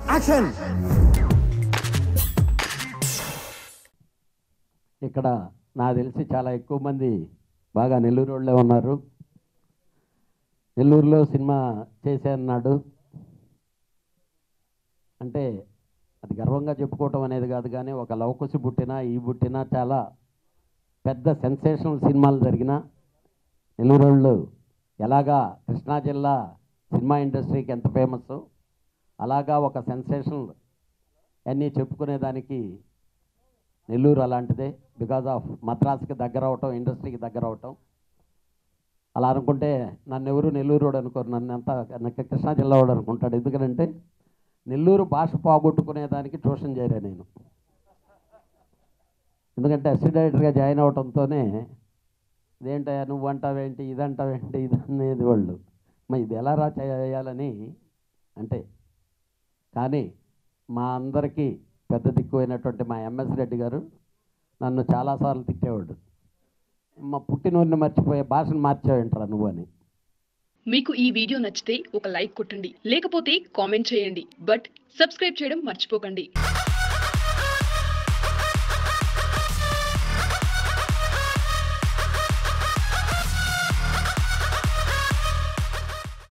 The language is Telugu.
యాక్షన్ ఇక్కడ నాకు తెలిసి చాలా ఎక్కువ మంది బాగా నెల్లూరు వాళ్ళే ఉన్నారు నెల్లూరులో సినిమా చేసే అన్నాడు అంటే అది గర్వంగా చెప్పుకోవటం అనేది కాదు కానీ ఒక లవకుశి పుట్టినా ఈ పుట్టినా చాలా పెద్ద సెన్సేషనల్ సినిమాలు జరిగిన నెల్లూరు వాళ్ళు ఎలాగా కృష్ణా జిల్లా సినిమా ఇండస్ట్రీకి ఎంత ఫేమస్ అలాగా ఒక సెన్సేషనల్ అన్నీ చెప్పుకునేదానికి నెల్లూరు అలాంటిదే బికాజ్ ఆఫ్ మద్రాసుకి దగ్గర అవటం ఇండస్ట్రీకి దగ్గర అవటం అలా అనుకుంటే నన్ను ఎవరు నెల్లూరు వాడు అనుకోరు నన్ను అంతా నాకు కృష్ణా జిల్లా వాడు అనుకుంటాడు ఎందుకంటే నెల్లూరు భాష పోగొట్టుకునేదానికి ట్యూషన్ చేరా నేను ఎందుకంటే అసిడైటర్గా జాయిన్ అవటంతోనే ఇదేంటయ్యా నువ్వు అంటావేంటి ఇది అంటావేంటి ఇది అనేది వాళ్ళు మరి ఇది ఎలా రా చేయాలని అంటే కానీ మా అందరికీ పెద్ద దిక్కు అయినటువంటి మా ఎంఎస్ రెడ్డి గారు నన్ను చాలాసార్లు తిట్టేవాడు మా పుట్టినూరిని మర్చిపోయే భాషను మార్చావేంట్రా నువ్వు అని మీకు ఈ వీడియో నచ్చితే ఒక లైక్ కొట్టండి లేకపోతే కామెంట్ చేయండి బట్ సబ్స్క్రైబ్ చేయడం మర్చిపోకండి